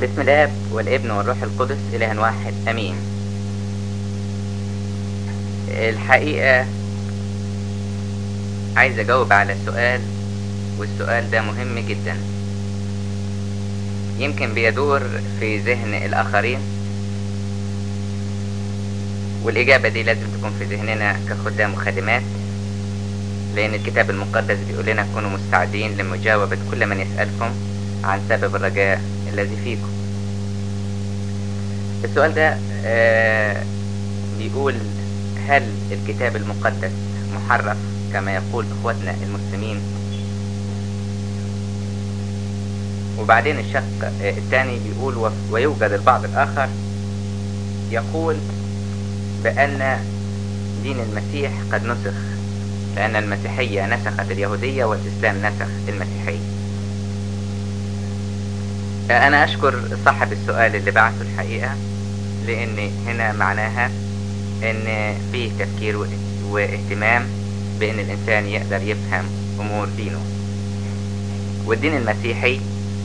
بسم الاب والابن والروح القدس اله واحد امين الحقيقة عايز اجاوب على سؤال والسؤال ده مهم جدا يمكن بيدور في ذهن الاخرين والاجابة دي لازم تكون في ذهننا كخدام وخادمات لان الكتاب المقدس بيقول لنا كونوا مستعدين لمجاوبة كل من يسألكم عن سبب الرجاء الذي فيكم السؤال ده آه بيقول هل الكتاب المقدس محرف كما يقول اخوتنا المسلمين وبعدين الشق آه الثاني بيقول ويوجد البعض الاخر يقول بان دين المسيح قد نسخ لان المسيحية نسخت اليهودية والاسلام نسخ المسيحية انا اشكر صاحب السؤال اللي بعثه الحقيقة لان هنا معناها ان فيه تفكير واهتمام بان الانسان يقدر يفهم امور دينه والدين المسيحي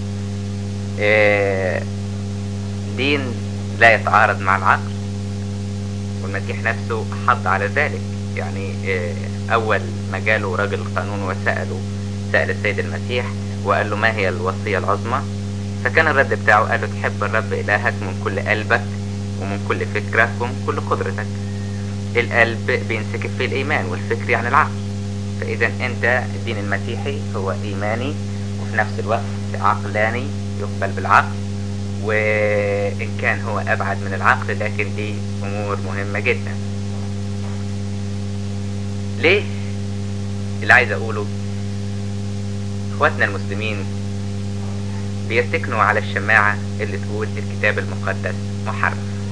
دين لا يتعارض مع العقل والمسيح نفسه حض على ذلك يعني اول ما جاله رجل القانون وسأله سأل السيد المسيح وقال له ما هي الوصية العظمى فكان الرد بتاعه قال له تحب الرب إلهك من كل قلبك ومن كل فكرك ومن كل قدرتك القلب بينسكب فيه الإيمان والفكر يعني العقل فإذا أنت الدين المسيحي هو إيماني وفي نفس الوقت عقلاني يقبل بالعقل وإن كان هو أبعد من العقل لكن دي أمور مهمة جدا ليه اللي عايز أقوله إخواتنا المسلمين بيرتكنوا على الشماعة اللي تقول الكتاب المقدس محرف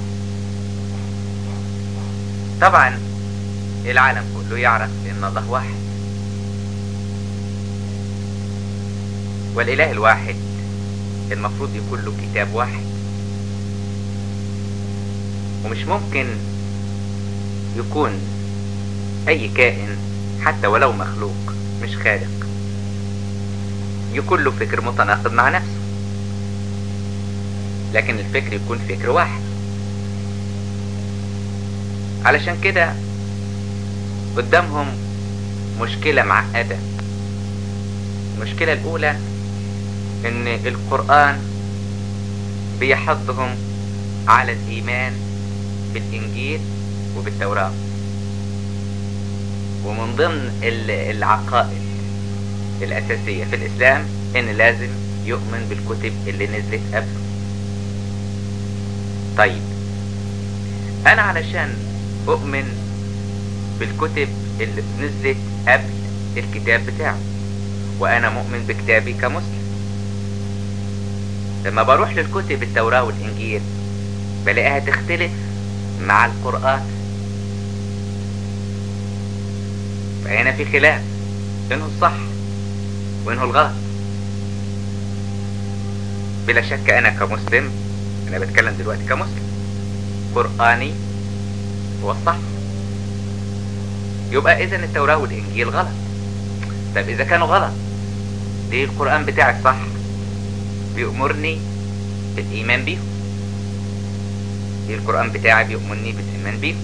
طبعا العالم كله يعرف ان الله واحد والاله الواحد المفروض يكون له كتاب واحد ومش ممكن يكون اي كائن حتى ولو مخلوق مش خالق يكون له فكر متناقض مع نفسه لكن الفكر يكون فكر واحد علشان كده قدامهم مشكلة معقدة المشكلة الأولى إن القرآن بيحضهم على الإيمان بالإنجيل وبالتوراة ومن ضمن العقائد الأساسية في الإسلام إن لازم يؤمن بالكتب اللي نزلت قبله طيب انا علشان اؤمن بالكتب اللي نزلت قبل الكتاب بتاعه وانا مؤمن بكتابي كمسلم لما بروح للكتب التوراة والانجيل بلاقيها تختلف مع القرآن فهنا في خلاف انه الصح وانه الغلط بلا شك انا كمسلم انا بتكلم دلوقتي كمسلم قرآني هو الصح يبقى اذا التوراة والانجيل غلط طب اذا كانوا غلط ليه القرآن بتاعي صح بيأمرني بالايمان بيهم ليه القرآن بتاعي بيأمرني بالايمان بيهم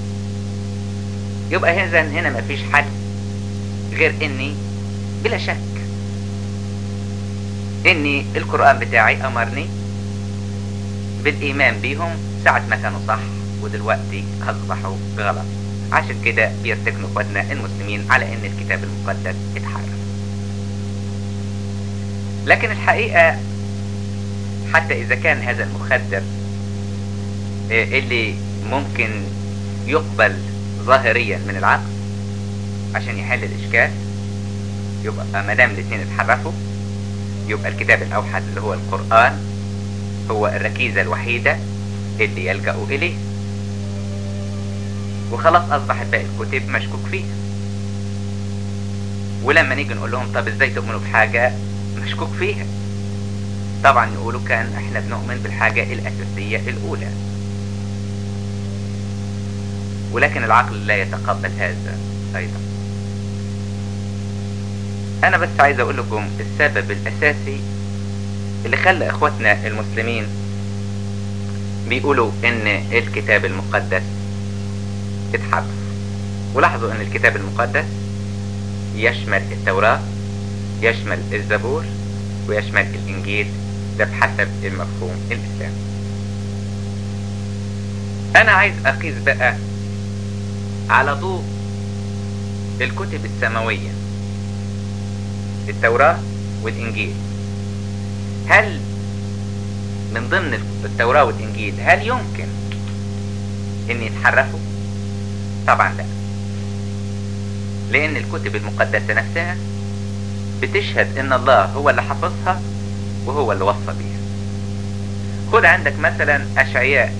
يبقى اذا هنا مفيش حل غير اني بلا شك اني القرآن بتاعي امرني بالايمان بيهم ساعة ما كانوا صح ودلوقتي اصبحوا غلط عشان كده بيرتكنوا اخواتنا المسلمين على ان الكتاب المقدس اتحرف لكن الحقيقة حتى اذا كان هذا المخدر اللي ممكن يقبل ظاهريا من العقل عشان يحل الاشكال يبقى ما دام الاثنين اتحرفوا يبقى الكتاب الاوحد اللي هو القرآن هو الركيزة الوحيدة اللي يلجأوا إليه وخلاص أصبحت باقي الكتب مشكوك فيها ولما نيجي نقول لهم طب ازاي تؤمنوا بحاجة مشكوك فيها طبعا يقولوا كان احنا بنؤمن بالحاجة الأساسية الأولى ولكن العقل لا يتقبل هذا أيضا أنا بس عايز أقول لكم السبب الأساسي اللي خلى اخواتنا المسلمين بيقولوا ان الكتاب المقدس اتحرف ولاحظوا ان الكتاب المقدس يشمل التوراة يشمل الزبور ويشمل الانجيل ده بحسب المفهوم الاسلامي انا عايز اقيس بقى على ضوء الكتب السماوية التوراة والانجيل هل من ضمن التوراة والانجيل هل يمكن ان يتحرفوا طبعا لا لان الكتب المقدسة نفسها بتشهد ان الله هو اللي حفظها وهو اللي وصى بيها خد عندك مثلا اشعياء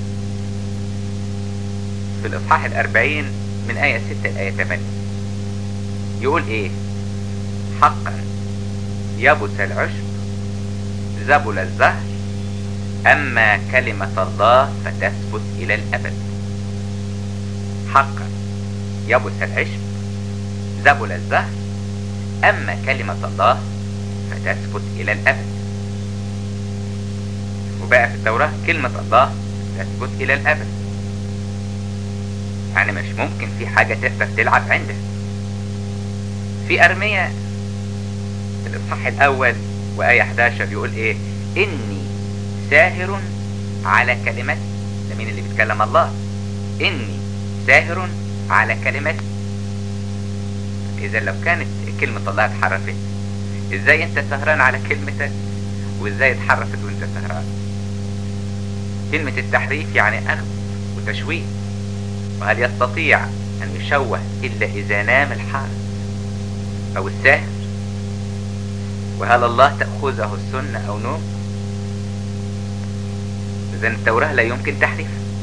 في الاصحاح الاربعين من آية ستة لآية ثمانية يقول ايه حقا يبس العشب زبل الزهر اما كلمة الله فتثبت الى الابد حقا يبس العشب زبل الزهر اما كلمة الله فتثبت الى الابد وبقى في التوراة كلمة الله تثبت الى الابد يعني مش ممكن في حاجة تقدر تلعب عنده في ارمية في الاصحاح الاول وآية 11 يقول ايه اني ساهر على كلمتي ده مين اللي بيتكلم الله اني ساهر على كلمتي اذا لو كانت كلمة الله اتحرفت ازاي انت سهران على كلمتك وازاي اتحرفت وانت سهران كلمة التحريف يعني اخذ وتشويه وهل يستطيع ان يشوه الا اذا نام الحارس او الساهر وهل الله تأخذه السنة او نوم اذا التوراة لا يمكن تحريف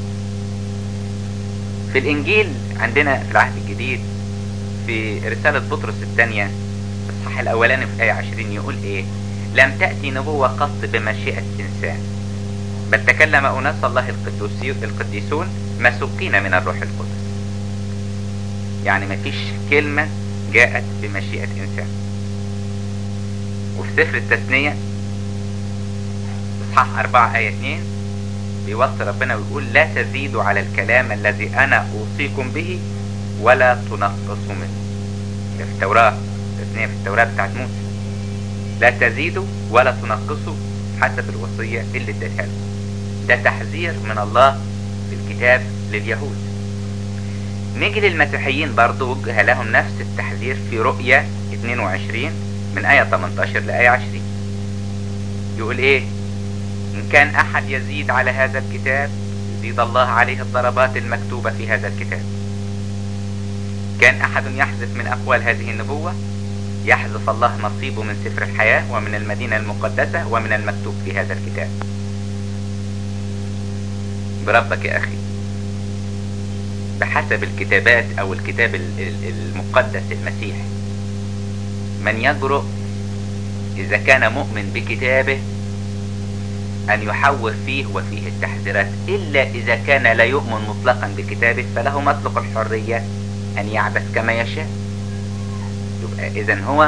في الانجيل عندنا في العهد الجديد في رسالة بطرس الثانية الصح الاولاني في آية 20 يقول ايه لم تأتي نبوة قط بمشيئة انسان بل تكلم أناس الله القديسون مسوقين من الروح القدس يعني مفيش كلمة جاءت بمشيئة إنسان وفي سفر التثنية إصحاح 4 آية 2 بيوصي ربنا ويقول لا تزيدوا على الكلام الذي أنا أوصيكم به ولا تنقصوا منه ده في التوراة التثنية في التوراة بتاعت موسى لا تزيدوا ولا تنقصوا حسب الوصية اللي اديتها لكم ده تحذير من الله في الكتاب لليهود نيجي للمسيحيين برضو وجه لهم نفس التحذير في رؤية 22 من آية 18 لآية 20 يقول ايه إن كان أحد يزيد على هذا الكتاب يزيد الله عليه الضربات المكتوبة في هذا الكتاب كان أحد يحذف من أقوال هذه النبوة يحذف الله نصيبه من سفر الحياة ومن المدينة المقدسة ومن المكتوب في هذا الكتاب بربك يا أخي بحسب الكتابات أو الكتاب المقدس المسيحي من يجرؤ إذا كان مؤمن بكتابه أن يحور فيه وفيه التحذيرات إلا إذا كان لا يؤمن مطلقا بكتابه فله مطلق الحرية أن يعبث كما يشاء يبقى إذا هو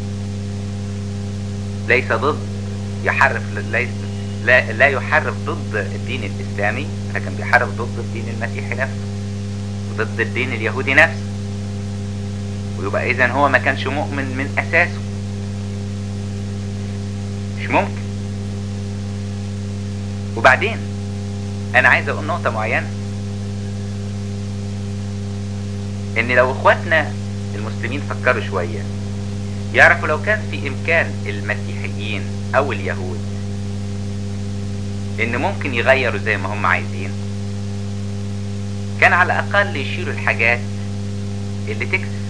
ليس ضد يحرف ليس لا, لا يحرف ضد الدين الإسلامي لكن بيحرف ضد الدين المسيحي نفسه وضد الدين اليهودي نفسه ويبقى إذا هو ما كانش مؤمن من أساسه مش ممكن وبعدين أنا عايز أقول نقطة معينة إن لو إخواتنا المسلمين فكروا شوية يعرفوا لو كان في إمكان المسيحيين أو اليهود إن ممكن يغيروا زي ما هم عايزين كان على الأقل يشيلوا الحاجات اللي تكسب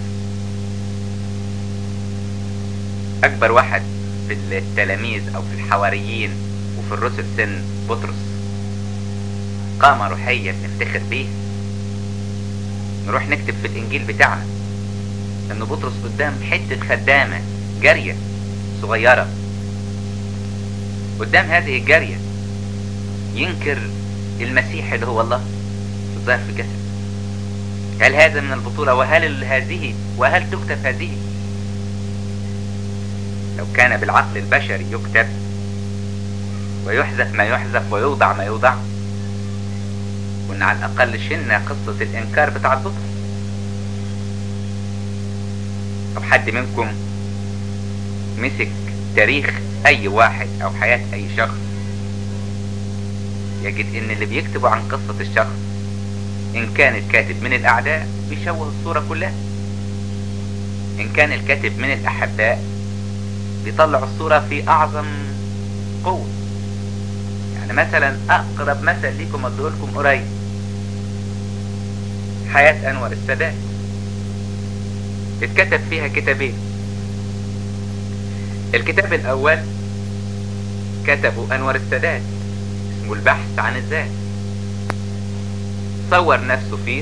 أكبر واحد في التلاميذ أو في الحواريين وفي الرسل سن بطرس قامة روحية نفتخر بيه نروح نكتب في الإنجيل بتاعنا إن بطرس قدام حتة خدامة جارية صغيرة قدام هذه الجارية ينكر المسيح اللي هو الله الظاهر في جسد هل هذا من البطولة وهل هذه وهل تكتب هذه لو كان بالعقل البشري يكتب ويحذف ما يحذف ويوضع ما يوضع وان على الاقل شلنا قصة الانكار بتاع البطل طب حد منكم مسك تاريخ اي واحد او حياة اي شخص يجد ان اللي بيكتبوا عن قصة الشخص ان كان الكاتب من الاعداء بيشوه الصورة كلها ان كان الكاتب من الاحباء بيطلع الصورة في اعظم قوة يعني مثلا اقرب مثل ليكم اديهولكم قريب حياة انور السادات اتكتب فيها كتابين الكتاب الاول كتبه انور السادات اسمه البحث عن الذات صور نفسه فيه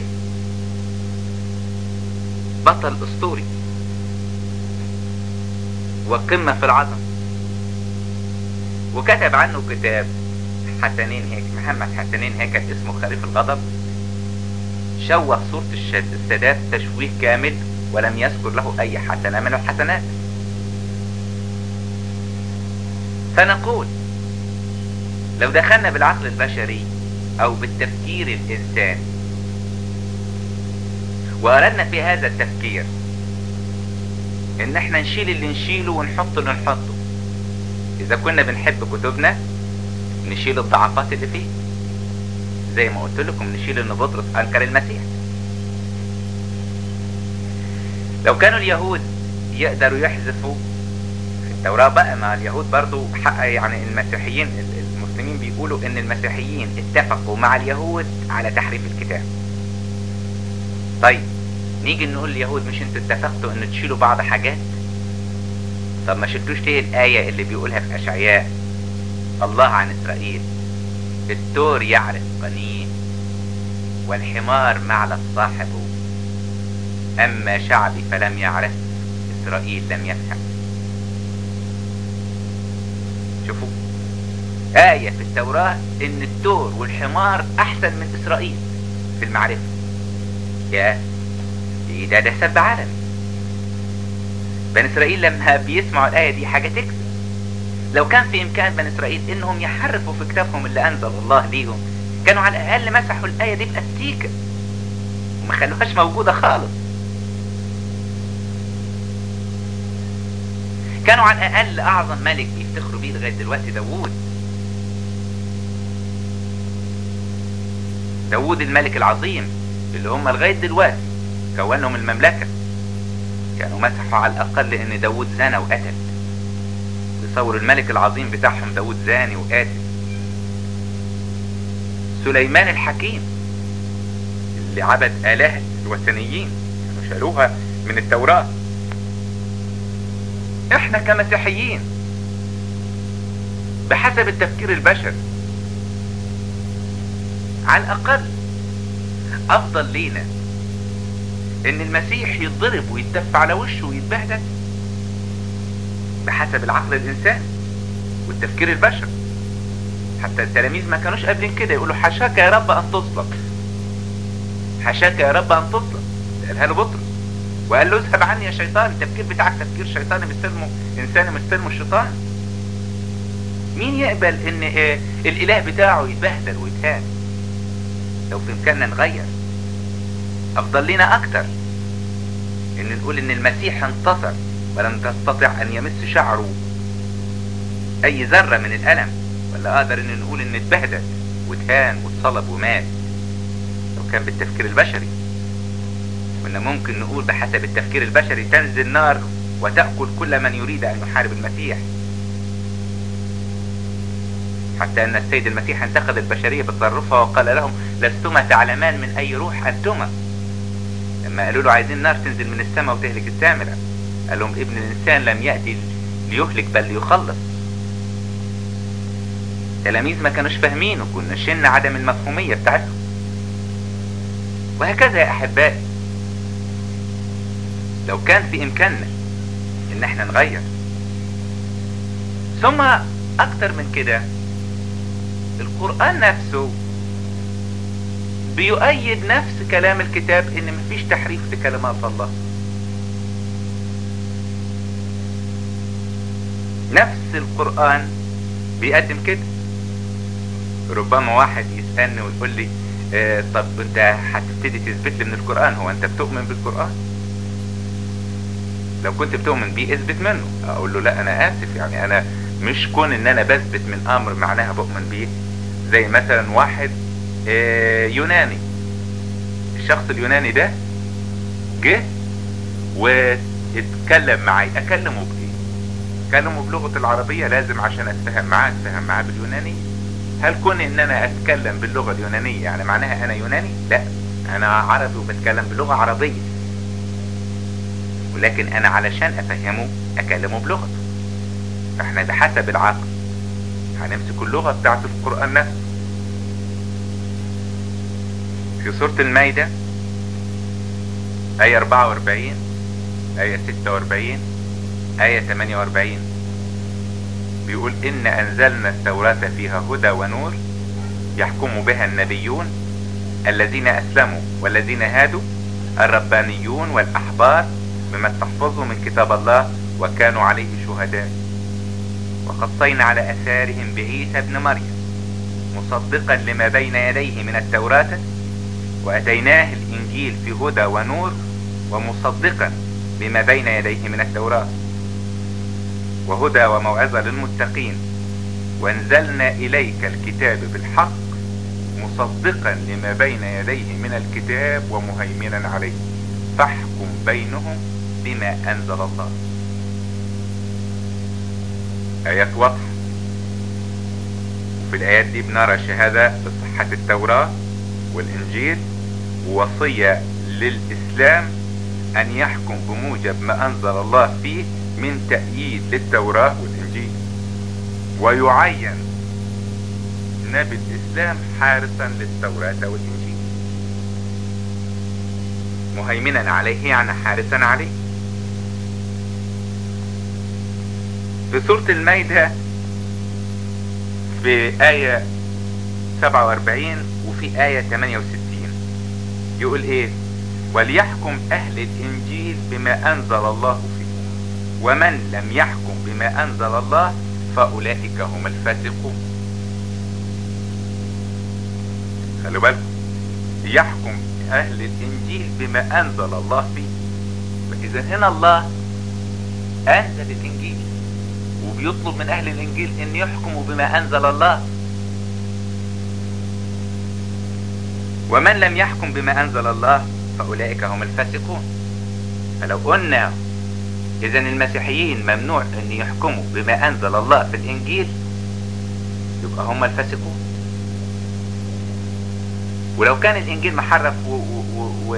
بطل اسطوري وقمة في العظم وكتب عنه كتاب حسنين هيك محمد حسنين هيك اسمه خريف الغضب شوه صورة السادات تشويه كامل ولم يذكر له اي حسنة من الحسنات فنقول لو دخلنا بالعقل البشري او بالتفكير الانساني واردنا في هذا التفكير ان احنا نشيل اللي نشيله ونحط اللي نحطه اذا كنا بنحب كتبنا نشيل الضعفات اللي فيه زي ما قلت لكم نشيل ان بطرس انكر المسيح لو كانوا اليهود يقدروا يحذفوا في التوراة بقى مع اليهود برضو حق يعني المسيحيين المسلمين بيقولوا ان المسيحيين اتفقوا مع اليهود على تحريف الكتاب طيب نيجي نقول اليهود مش انتوا اتفقتوا ان تشيلوا بعض حاجات طب ما شلتوش ليه الآية اللي بيقولها في أشعياء الله عن إسرائيل الدور يعرف قنيه والحمار معلى صاحبه أما شعبي فلم يعرف إسرائيل لم يفهم شوفوا آية في التوراة إن الدور والحمار أحسن من إسرائيل في المعرفة يا ده ده سب عالمي بني إسرائيل لما بيسمعوا الآية دي حاجة تكسب لو كان في إمكان بني إسرائيل إنهم يحرفوا في كتابهم اللي أنزل الله ليهم كانوا على الأقل مسحوا الآية دي بأستيكة وما خلوهاش موجودة خالص كانوا على الأقل أعظم ملك بيفتخروا بيه لغاية دلوقتي داوود داوود الملك العظيم اللي هم لغاية دلوقتي كونهم المملكة كانوا مسحوا على الأقل إن داوود زنى وقتل تصور الملك العظيم بتاعهم داوود زاني وقاتل سليمان الحكيم اللي عبد آلهة الوثنيين كانوا شالوها من التوراة احنا كمسيحيين بحسب التفكير البشري على الأقل أفضل لينا إن المسيح يتضرب ويتدف على وشه ويتبهدل بحسب العقل الإنساني والتفكير البشري حتى التلاميذ ما كانوش قابلين كده يقولوا حشاك يا رب أن تصلب حشاك يا رب أن تصلب قالها له بطرس وقال له اذهب عني يا شيطان التفكير بتاعك تفكير شيطاني مستلمه إنساني مستلمه الشيطان مين يقبل ان اه الاله بتاعه يتبهدل ويتهان لو في امكاننا نغير افضل لنا اكتر ان نقول ان المسيح انتصر ولم تستطع ان يمس شعره اي ذرة من الالم ولا اقدر ان نقول ان اتبهدل واتهان واتصلب ومات لو كان بالتفكير البشري كنا ممكن نقول بحسب التفكير البشري تنزل نار وتأكل كل من يريد ان يحارب المسيح حتى أن السيد المسيح انتقد البشرية بتصرفها وقال لهم لستما تعلمان من أي روح أنتما لما قالوا له عايزين نار تنزل من السماء وتهلك السامرة قال لهم ابن الإنسان لم يأتي ليهلك بل ليخلص تلاميذ ما كانوش فاهمين وكنا شلنا عدم المفهومية بتاعتهم وهكذا يا أحبائي لو كان في إمكاننا إن احنا نغير ثم أكتر من كده القرآن نفسه بيؤيد نفس كلام الكتاب ان مفيش تحريف لكلمات الله نفس القرآن بيقدم كده ربما واحد يسألني ويقول لي اه طب انت هتبتدي تثبت لي من القرآن هو انت بتؤمن بالقرآن لو كنت بتؤمن بيه اثبت منه اقول له لا انا اسف يعني انا مش كون ان انا بثبت من امر معناها بؤمن بيه زي مثلا واحد اه يوناني الشخص اليوناني ده جه واتكلم معي اكلمه بايه اكلمه بلغة العربية لازم عشان اتفهم معاه اتفهم معاه باليوناني هل كون ان انا اتكلم باللغة اليونانية يعني معناها انا يوناني لا انا عربي وبتكلم بلغة عربية ولكن انا علشان افهمه اكلمه بلغته فاحنا بحسب العقل هنمسك اللغة بتاعت القرآن نفسه في سورة المايدة آية 44 آية 46 آية 48 بيقول إن أنزلنا التوراة فيها هدى ونور يحكم بها النبيون الذين أسلموا والذين هادوا الربانيون والأحبار بما استحفظوا من كتاب الله وكانوا عليه شهداء وقصينا على أثارهم بعيسى ابن مريم مصدقا لما بين يديه من التوراة وأتيناه الإنجيل في هدى ونور ومصدقا بما بين يديه من التوراة وهدى وموعظة للمتقين وانزلنا إليك الكتاب بالحق مصدقا لما بين يديه من الكتاب ومهيمنا عليه فاحكم بينهم بما أنزل الله آيات واضحة وفي الآيات دي بنرى شهادة بصحة التوراة والإنجيل ووصية للإسلام أن يحكم بموجب ما أنزل الله فيه من تأييد للتوراة والإنجيل ويعين نبي الإسلام حارسا للتوراة والإنجيل مهيمنا عليه يعني حارسا عليه في سورة المائدة في آية 47 وفي آية 68 يقول إيه وليحكم أهل الإنجيل بما أنزل الله فيه ومن لم يحكم بما أنزل الله فأولئك هم الفاسقون خلوا بالكم يحكم أهل الإنجيل بما أنزل الله فيه فإذا هنا الله أنزل الإنجيل وبيطلب من أهل الإنجيل أن يحكموا بما أنزل الله ومن لم يحكم بما أنزل الله فأولئك هم الفاسقون فلو قلنا إذا المسيحيين ممنوع أن يحكموا بما أنزل الله في الإنجيل يبقى هم الفاسقون ولو كان الإنجيل محرف و... و... و... و...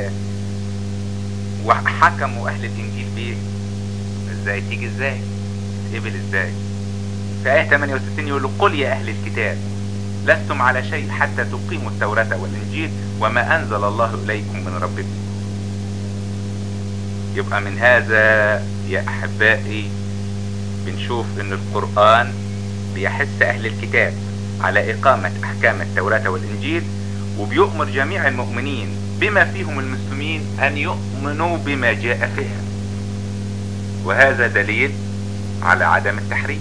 وحكموا أهل الإنجيل بيه إزاي تيجي إزاي تقبل إزاي في آية 68 يقول قل يا أهل الكتاب لستم على شيء حتى تقيموا التوراة والإنجيل وما أنزل الله إليكم من ربكم يبقى من هذا يا أحبائي بنشوف أن القرآن بيحث أهل الكتاب على إقامة أحكام التوراة والإنجيل وبيؤمر جميع المؤمنين بما فيهم المسلمين أن يؤمنوا بما جاء فيها وهذا دليل على عدم التحريم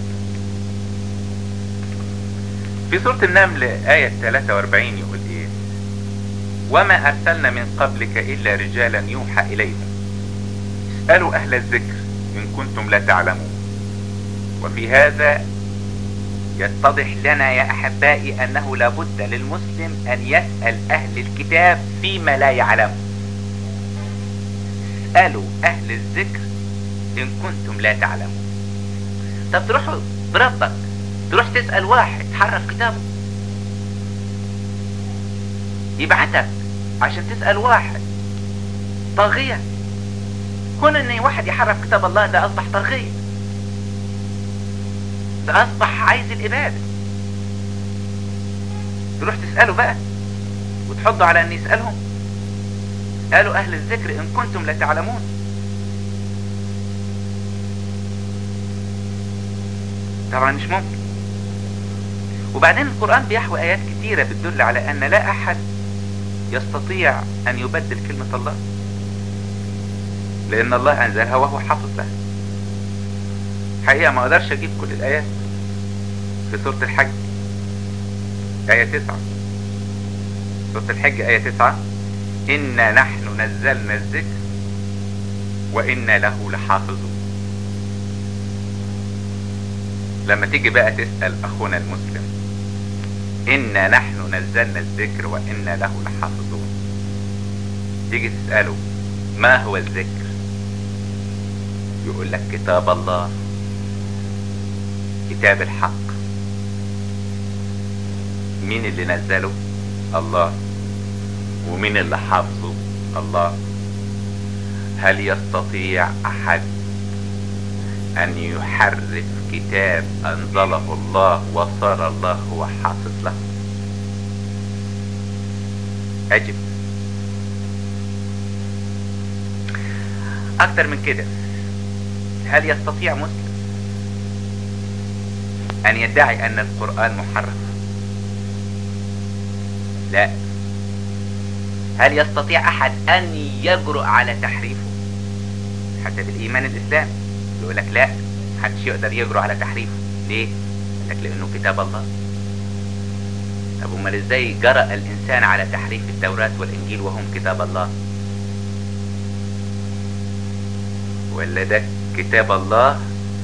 في سورة النمل آية 43 يقول إيه وما أرسلنا من قبلك إلا رجالا يوحى إليهم اسألوا أهل الذكر إن كنتم لا تعلمون وفي هذا يتضح لنا يا أحبائي أنه لابد للمسلم أن يسأل أهل الكتاب فيما لا يعلم اسألوا أهل الذكر إن كنتم لا تعلمون طب تروحوا بربك تروح تسأل واحد حرف كتابه يبعتك عشان تسأل واحد طاغية كون ان واحد يحرف كتاب الله ده اصبح طاغية ده اصبح عايز الابادة تروح تسأله بقى وتحضوا على ان يسألهم قالوا اهل الذكر ان كنتم لا تعلمون طبعا مش ممكن وبعدين القرآن بيحوي آيات كتيرة بتدل على أن لا أحد يستطيع أن يبدل كلمة الله لأن الله أنزلها وهو حافظ لها حقيقة ما أقدرش أجيب كل الآيات في سورة الحج آية تسعة سورة الحج آية تسعة إنا نحن نزلنا الذكر وإنا له لحافظون لما تيجي بقى تسأل أخونا المسلم إنا نحن نزلنا الذكر وإنا له لحافظون تيجي تسأله ما هو الذكر يقول لك كتاب الله كتاب الحق مين اللي نزله الله ومين اللي حافظه الله هل يستطيع احد ان يحرف كتاب انزله الله وصار الله هو حافظ له اجب اكتر من كده هل يستطيع مسلم ان يدعي ان القرآن محرف لا هل يستطيع احد ان يجرؤ على تحريفه حتى بالايمان الاسلامي يقول لك لا محدش يقدر يجرؤ على تحريفه ليه لك لانه كتاب الله طب امال ازاي جرأ الانسان على تحريف التوراة والانجيل وهم كتاب الله ولا ده كتاب الله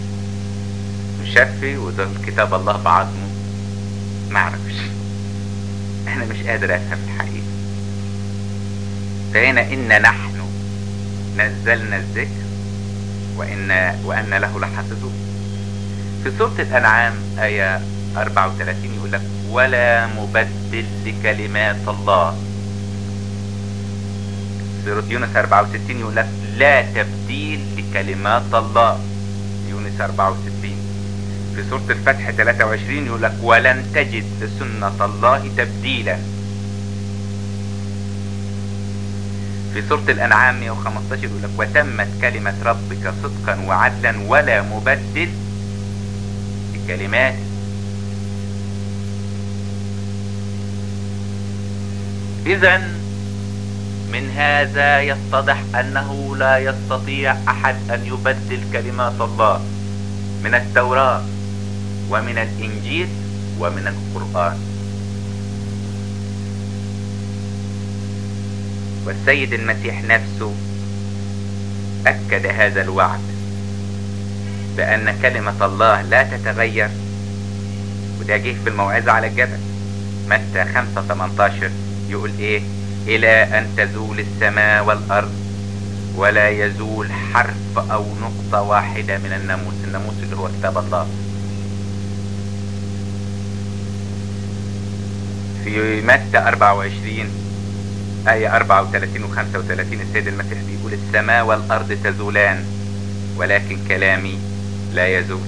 مشفي وده كتاب الله بعظمه ما اعرفش انا مش قادر افهم الحقيقة فهنا ان نحن نزلنا الذكر وان وان له لحافظون في سورة الانعام آية 34 يقول لك ولا مبدل لكلمات الله سورة يونس 64 يقول لك لا تبديل لكلمات الله يونس 64 في سورة الفتح 23 يقول لك ولن تجد لسنة الله تبديلا في سورة الأنعام 115 يقول لك وتمت كلمة ربك صدقا وعدلا ولا مبدل لكلمات إذا من هذا يتضح أنه لا يستطيع أحد أن يبدل كلمات الله من التوراة ومن الإنجيل ومن القرآن والسيد المسيح نفسه أكد هذا الوعد بأن كلمة الله لا تتغير وده جه في الموعظة على الجبل متى 5 18 يقول إيه إلى أن تزول السماء والأرض ولا يزول حرف أو نقطة واحدة من الناموس الناموس اللي هو كتاب الله في متى 24 آية 34 و 35 السيد المسيح بيقول السماء والأرض تزولان ولكن كلامي لا يزول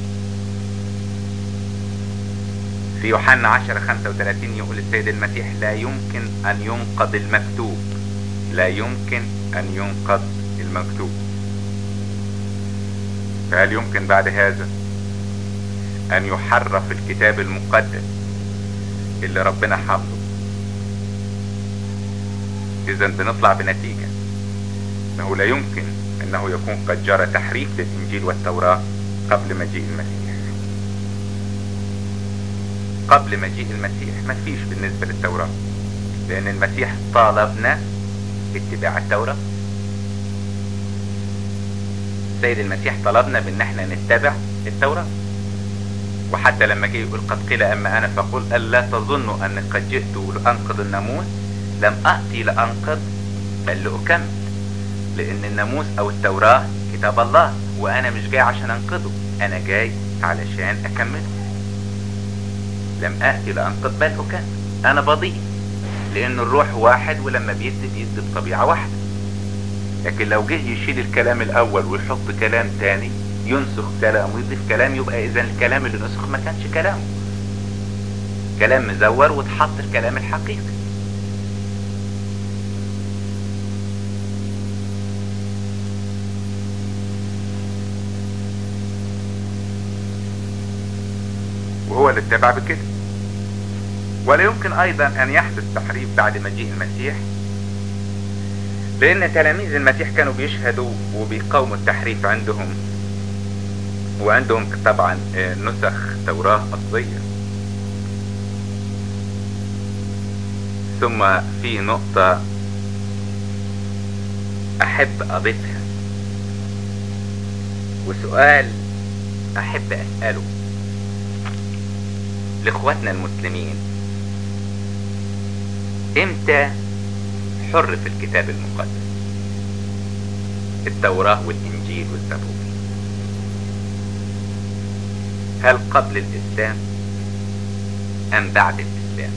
في يوحنا 10 35 يقول السيد المسيح لا يمكن أن ينقض المكتوب لا يمكن أن ينقض المكتوب فهل يمكن بعد هذا أن يحرف الكتاب المقدس اللي ربنا حافظه إذا بنطلع بنتيجة أنه لا يمكن أنه يكون قد جرى تحريف للإنجيل والتوراة قبل مجيء المسيح قبل مجيء المسيح ما فيش بالنسبة للتوراة لأن المسيح طالبنا اتباع التوراة السيد المسيح طلبنا بان احنا نتبع التوراة وحتى لما جه يقول قد قيل اما انا فقل الا تظنوا اني قد جئت لانقض الناموس لم اتي لانقض بل لاكمل لان الناموس او التوراة كتاب الله وانا مش جاي عشان انقضه انا جاي علشان اكمله لم اتي لانقض بل اكمل انا بضيف لان الروح واحد ولما بيدي بيدي بطبيعة واحدة لكن لو جه يشيل الكلام الاول ويحط كلام تاني ينسخ كلام ويضيف كلام يبقى اذا الكلام اللي نسخ ما كانش كلامه كلام مزور وتحط الكلام الحقيقي وهو اللي اتبع بكده ولا يمكن ايضا ان يحدث تحريف بعد مجيء المسيح لان تلاميذ المسيح كانوا بيشهدوا وبيقاوموا التحريف عندهم وعندهم طبعا نسخ توراة اصلية ثم في نقطة أحب أضيفها وسؤال أحب أسأله لإخواتنا المسلمين إمتى حر في الكتاب المقدس التوراة والإنجيل والزبور هل قبل الإسلام أم بعد الإسلام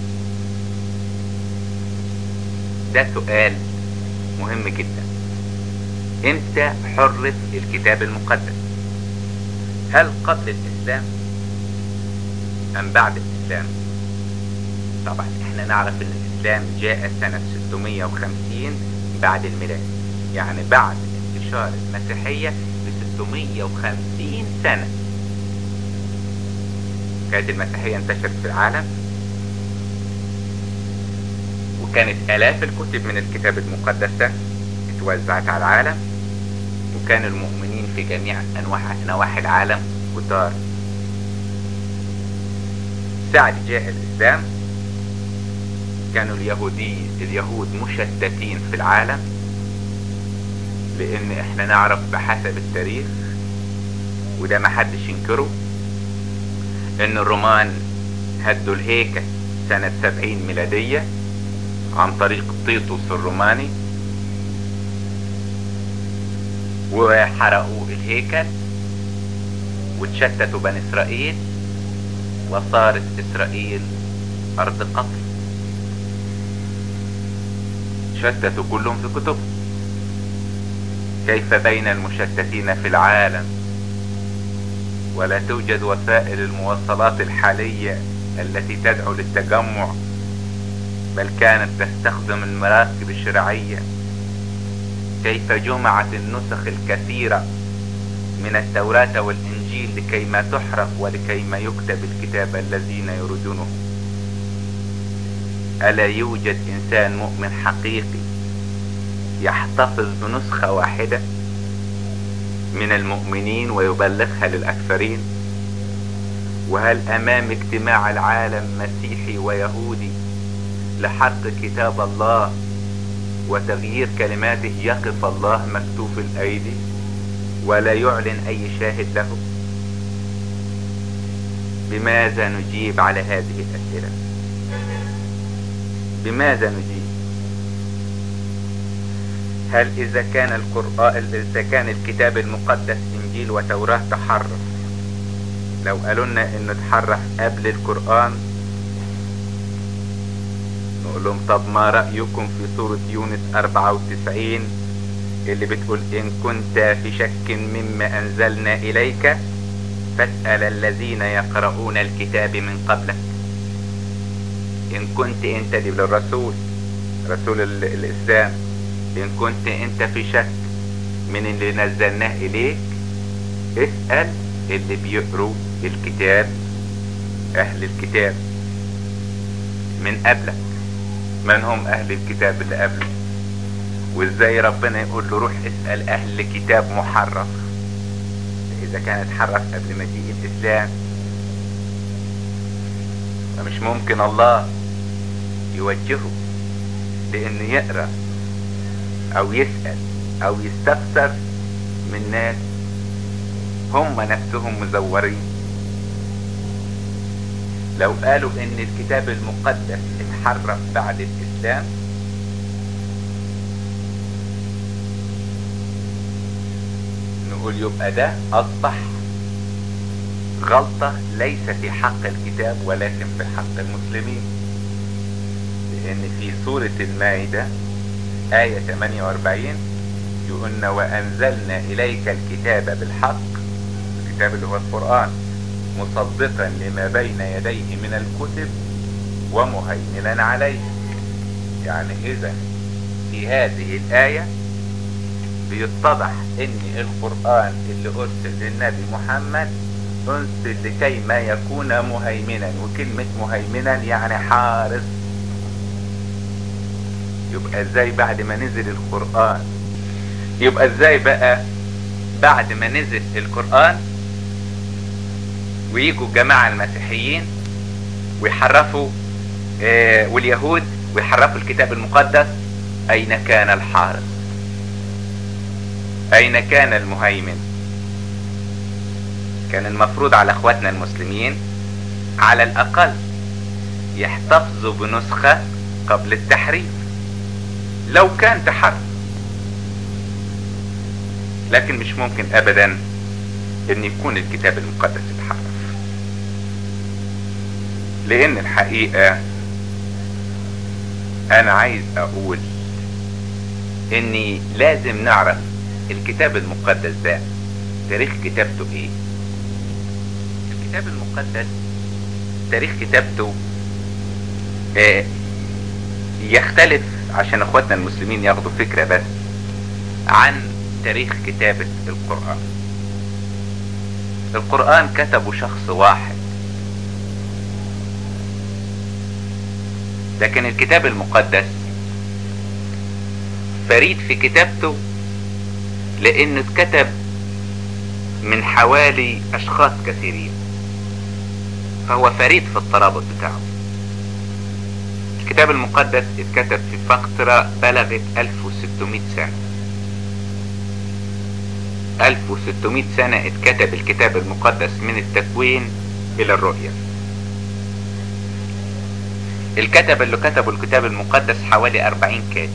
ده سؤال مهم جدا امتى حرف الكتاب المقدس هل قبل الإسلام أم بعد الإسلام طبعا احنا نعرف ان الإسلام جاء سنة 650 بعد الميلاد يعني بعد انتشار المسيحية ب 650 سنة كانت المسيحية انتشرت في العالم وكانت آلاف الكتب من الكتاب المقدسة اتوزعت على العالم وكان المؤمنين في جميع أنواع نواحي العالم كتار ساعة جاء الإسلام كانوا اليهودي اليهود مشتتين في العالم لأن احنا نعرف بحسب التاريخ وده ما حدش ينكره ان الرومان هدوا الهيكل سنة سبعين ميلادية عن طريق تيتوس الروماني وحرقوا الهيكل وتشتتوا بني اسرائيل وصارت اسرائيل ارض قتل شتتوا كلهم في كتب كيف بين المشتتين في العالم ولا توجد وسائل المواصلات الحالية التي تدعو للتجمع بل كانت تستخدم المراكب الشرعية كيف جمعت النسخ الكثيرة من التوراة والإنجيل لكي ما تحرق ولكي ما يكتب الكتاب الذين يريدونه ألا يوجد إنسان مؤمن حقيقي يحتفظ بنسخة واحدة من المؤمنين ويبلغها للأكثرين وهل أمام اجتماع العالم مسيحي ويهودي لحرق كتاب الله وتغيير كلماته يقف الله مكتوف الأيدي ولا يعلن أي شاهد له بماذا نجيب على هذه الأسئلة بماذا نجيب هل إذا كان القرآن إذا كان الكتاب المقدس إنجيل وتوراة تحرف لو قالوا لنا إنه تحرف قبل القرآن نقول لهم طب ما رأيكم في سورة يونس 94 اللي بتقول إن كنت في شك مما أنزلنا إليك فاسأل الذين يقرؤون الكتاب من قبلك إن كنت أنت دي للرسول رسول الإسلام إن كنت أنت في شك من اللي نزلناه إليك اسأل اللي بيقروا الكتاب أهل الكتاب من قبلك من هم أهل الكتاب اللي قبلك وإزاي ربنا يقول له روح اسأل أهل كتاب محرف إذا كان اتحرف قبل مجيء الإسلام فمش ممكن الله يوجهه لأنه يقرأ او يسأل او يستفسر من ناس هم نفسهم مزورين لو قالوا ان الكتاب المقدس اتحرف بعد الاسلام نقول يبقى ده اصبح غلطة ليس في حق الكتاب ولكن في حق المسلمين لان في سورة المائدة آية 48 يقولنا وأنزلنا إليك الكتاب بالحق الكتاب اللي هو القرآن مصدقا لما بين يديه من الكتب ومهيمنا عليه يعني إذا في هذه الآية بيتضح ان القرآن اللي ارسل للنبي محمد ارسل لكي ما يكون مهيمنا وكلمة مهيمنا يعني حارس يبقى ازاي بعد ما نزل القرآن يبقى ازاي بقى بعد ما نزل القرآن ويجوا الجماعة المسيحيين ويحرفوا آه واليهود ويحرفوا الكتاب المقدس اين كان الحارس اين كان المهيمن كان المفروض على اخواتنا المسلمين على الاقل يحتفظوا بنسخة قبل التحريف لو كان تحرف لكن مش ممكن ابدا ان يكون الكتاب المقدس اتحرف لان الحقيقة انا عايز اقول اني لازم نعرف الكتاب المقدس ده تاريخ كتابته ايه الكتاب المقدس تاريخ كتابته آه يختلف عشان اخواتنا المسلمين ياخدوا فكرة بس عن تاريخ كتابة القرآن القرآن كتبه شخص واحد لكن الكتاب المقدس فريد في كتابته لانه اتكتب من حوالي اشخاص كثيرين فهو فريد في الترابط بتاعه الكتاب المقدس اتكتب في فترة بلغت 1600 سنة 1600 سنة اتكتب الكتاب المقدس من التكوين الى الرؤية الكتب اللي كتبوا الكتاب المقدس حوالي 40 كاتب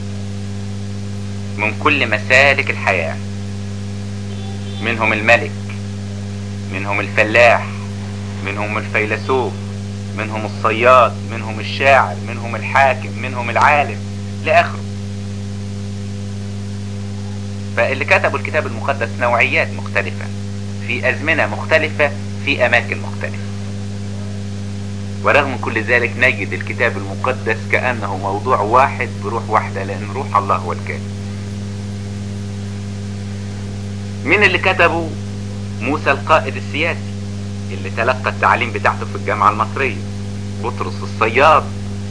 من كل مسالك الحياة منهم الملك منهم الفلاح منهم الفيلسوف منهم الصياد منهم الشاعر منهم الحاكم منهم العالم لآخره فاللي كتبوا الكتاب المقدس نوعيات مختلفة في أزمنة مختلفة في أماكن مختلفة ورغم كل ذلك نجد الكتاب المقدس كأنه موضوع واحد بروح واحدة لأن روح الله هو الكاتب مين اللي كتبه موسى القائد السياسي اللي تلقى التعليم بتاعته في الجامعة المصرية بطرس الصياد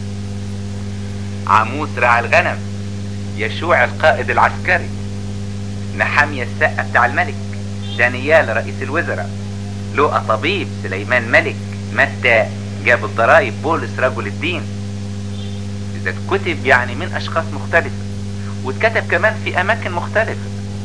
عاموس راعي الغنم يشوع القائد العسكري نحامية السقة بتاع الملك دانيال رئيس الوزراء لوقا طبيب سليمان ملك متى جاب الضرايب بولس رجل الدين اذا كتب يعني من اشخاص مختلفة واتكتب كمان في اماكن مختلفة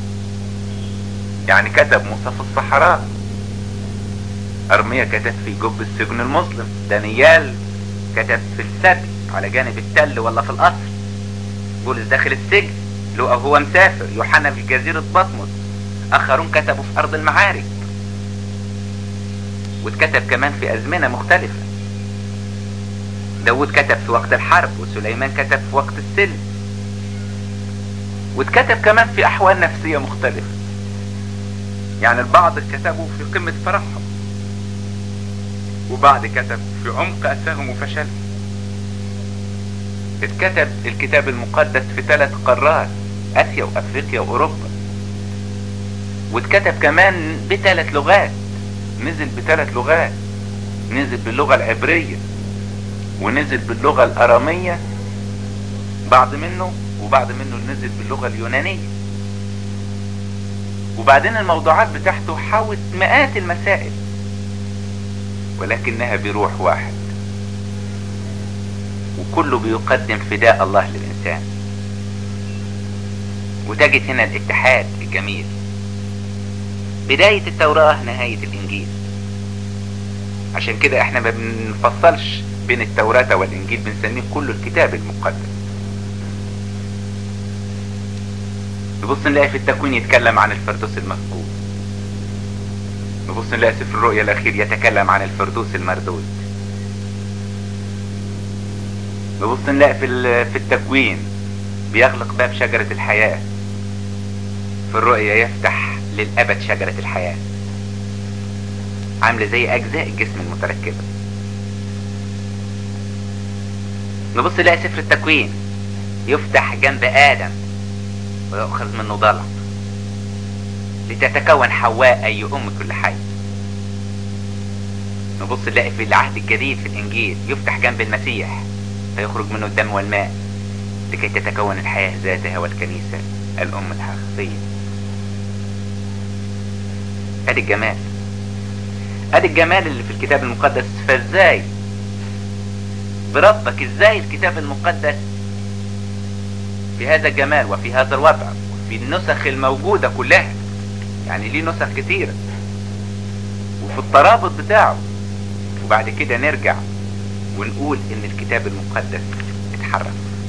يعني كتب موسى في الصحراء ارميا كتب في جب السجن المظلم دانيال كتب في السبي على جانب التل ولا في القصر بولس داخل السجن لوقا هو مسافر يوحنا في جزيرة بطمس اخرون كتبوا في ارض المعارك واتكتب كمان في ازمنة مختلفة داود كتب في وقت الحرب وسليمان كتب في وقت السلم واتكتب كمان في احوال نفسية مختلفة يعني البعض كتبوا في قمة فرحهم وبعض كتب في عمق أساهم وفشلهم اتكتب الكتاب المقدس في ثلاث قارات آسيا وأفريقيا وأوروبا واتكتب كمان بثلاث لغات نزل بثلاث لغات نزل باللغة العبرية ونزل باللغة الأرامية بعض منه وبعض منه نزل باللغة اليونانية وبعدين الموضوعات بتاعته حوت مئات المسائل ولكنها بروح واحد وكله بيقدم فداء الله للإنسان وتجد هنا الاتحاد الجميل بداية التوراة نهاية الإنجيل عشان كده احنا ما بنفصلش بين التوراة والإنجيل بنسميه كله الكتاب المقدس نبص نلاقي في التكوين يتكلم عن الفردوس المفقود نبص نلاقي سفر الرؤيا الأخير يتكلم عن الفردوس المردود نبص نلاقي في في التكوين بيغلق باب شجرة الحياة في الرؤيا يفتح للأبد شجرة الحياة عاملة زي أجزاء الجسم المتركبة نبص نلاقي سفر التكوين يفتح جنب آدم ويؤخذ منه ضلع لتتكون حواء أي أم كل حي نبص نلاقي في العهد الجديد في الإنجيل يفتح جنب المسيح فيخرج منه الدم والماء لكي تتكون الحياة ذاتها والكنيسة الأم الحقيقية ادي الجمال ادي الجمال اللي في الكتاب المقدس فازاي بربك ازاي الكتاب المقدس في هذا الجمال وفي هذا الوضع وفي النسخ الموجودة كلها يعني ليه نسخ كتيرة وفي الترابط بتاعه وبعد كده نرجع ونقول ان الكتاب المقدس اتحرف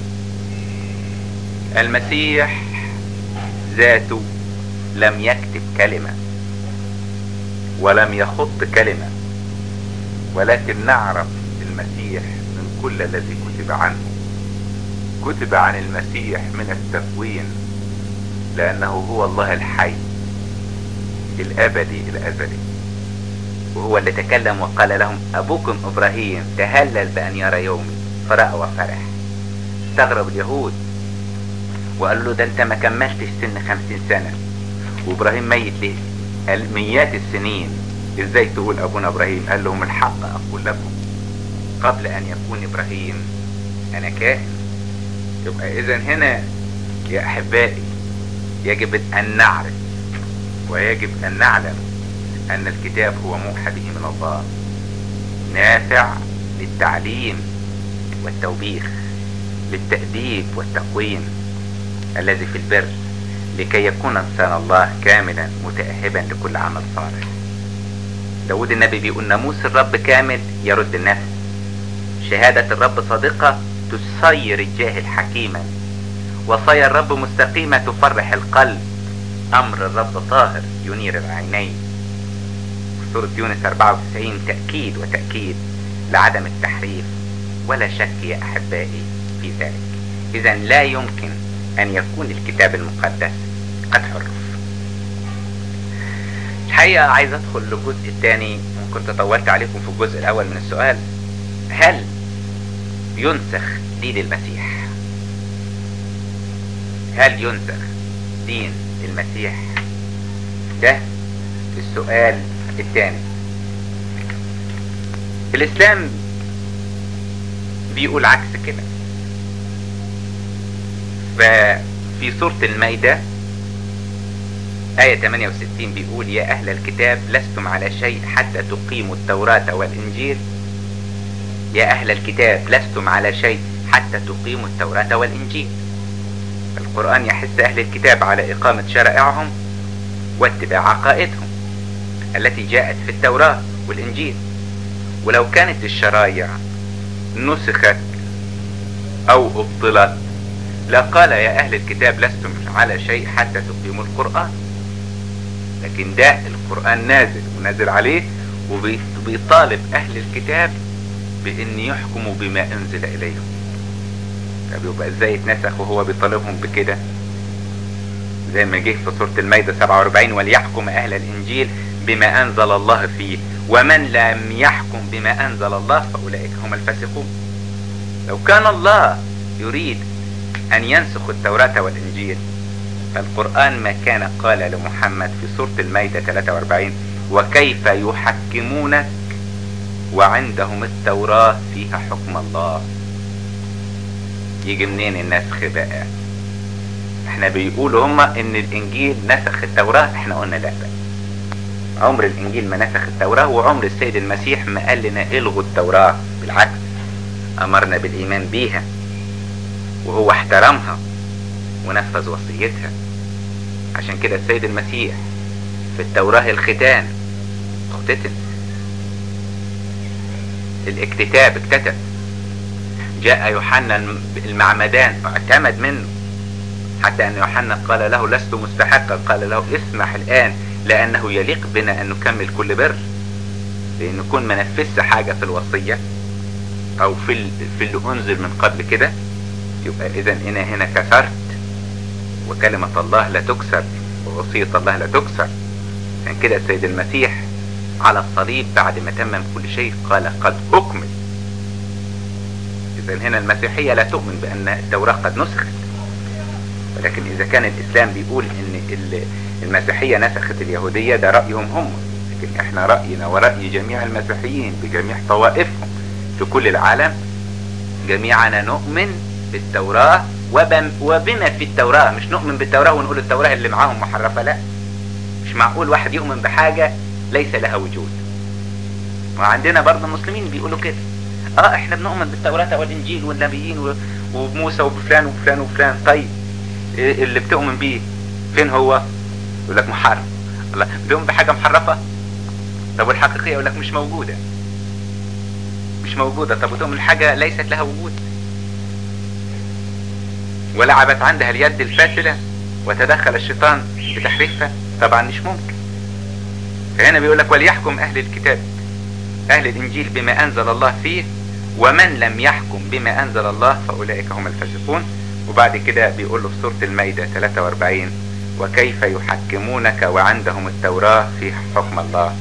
المسيح ذاته لم يكتب كلمة ولم يخط كلمة ولكن نعرف المسيح من كل الذي كتب عنه كتب عن المسيح من التكوين لأنه هو الله الحي الأبدي الأزلي وهو اللي تكلم وقال لهم أبوكم إبراهيم تهلل بأن يرى يومي فرأى وفرح استغرب اليهود وقالوا له ده انت ما كملتش سن خمسين سنة وابراهيم ميت ليه قال مئات السنين ازاي تقول ابونا ابراهيم قال لهم الحق اقول لكم قبل ان يكون ابراهيم انا كائن يبقى اذا هنا يا احبائي يجب ان نعرف ويجب ان نعلم ان الكتاب هو موحى به من الله نافع للتعليم والتوبيخ للتأديب والتقويم الذي في البر لكي يكون انسان الله كاملا متأهبا لكل عمل صالح داود النبي بيقول ناموس الرب كامل يرد النفس شهادة الرب صادقة تصير الجاهل حكيما وصايا الرب مستقيمة تفرح القلب أمر الرب طاهر ينير العينين سورة يونس 94 تأكيد وتأكيد لعدم التحريف ولا شك يا أحبائي في ذلك إذا لا يمكن أن يكون الكتاب المقدس قد حرف الحقيقة عايز أدخل للجزء الثاني كنت طولت عليكم في الجزء الأول من السؤال هل ينسخ دين المسيح هل ينسخ دين المسيح ده السؤال الثاني الإسلام بيقول عكس كده ففي سورة المائدة آية 68 بيقول يا أهل الكتاب لستم على شيء حتى تقيموا التوراة والإنجيل يا أهل الكتاب لستم على شيء حتى تقيموا التوراة والإنجيل القرآن يحث أهل الكتاب على إقامة شرائعهم واتباع عقائدهم التي جاءت في التوراة والإنجيل ولو كانت الشرايع نسخت أو أبطلت لقال يا أهل الكتاب لستم على شيء حتى تقيموا القرآن لكن ده القرآن نازل ونازل عليه وبيطالب أهل الكتاب بأن يحكموا بما أنزل إليهم طب يبقى ازاي اتنسخ وهو بيطالبهم بكده زي ما جه في سورة المائدة 47 وليحكم أهل الإنجيل بما أنزل الله فيه ومن لم يحكم بما أنزل الله فأولئك هم الفاسقون لو كان الله يريد أن ينسخ التوراة والإنجيل فالقرآن ما كان قال لمحمد في سورة المائدة 43 وكيف يحكمونك وعندهم التوراة فيها حكم الله يجي منين النسخ بقى احنا بيقولوا هما ان الانجيل نسخ التوراة احنا قلنا لا بقى عمر الانجيل ما نسخ التوراة وعمر السيد المسيح ما قال لنا الغوا التوراة بالعكس امرنا بالايمان بيها وهو احترمها ونفذ وصيتها عشان كده السيد المسيح في التوراة الختان اختتن الاكتتاب اكتتب جاء يوحنا المعمدان فاعتمد منه حتى ان يوحنا قال له لست مستحقا قال له اسمح الان لانه يليق بنا ان نكمل كل بر لان نكون ما نفذش حاجه في الوصيه او في في اللي انزل من قبل كده يبقى اذا انا هنا كسرت وكلمه الله لا تكسر ووصيه الله لا تكسر عشان كده السيد المسيح على الصليب بعد ما تمم كل شيء قال قد اكمل اذا هنا المسيحيه لا تؤمن بان التوراه قد نسخت ولكن اذا كان الاسلام بيقول ان المسيحيه نسخت اليهوديه ده رايهم هم لكن احنا راينا وراي جميع المسيحيين بجميع طوائفهم في كل العالم جميعنا نؤمن بالتوراه وبما في التوراه مش نؤمن بالتوراه ونقول التوراه اللي معاهم محرفه لا مش معقول واحد يؤمن بحاجه ليس لها وجود وعندنا برضه المسلمين بيقولوا كده اه احنا بنؤمن بالتوراة والانجيل والنبيين و- وبموسى وبفلان وبفلان وبفلان طيب إيه اللي بتؤمن بيه فين هو يقول لك محرف الله بتؤمن بحاجة محرفة طب والحقيقية يقول لك مش موجودة مش موجودة طب وتؤمن حاجة ليست لها وجود ولعبت عندها اليد الفاسدة وتدخل الشيطان بتحريفها طبعا مش ممكن فهنا بيقول لك وليحكم اهل الكتاب اهل الانجيل بما انزل الله فيه ومن لم يحكم بما انزل الله فاولئك هم الفاسقون وبعد كده بيقول له في سورة المائدة 43 وكيف يحكمونك وعندهم التوراة في حكم الله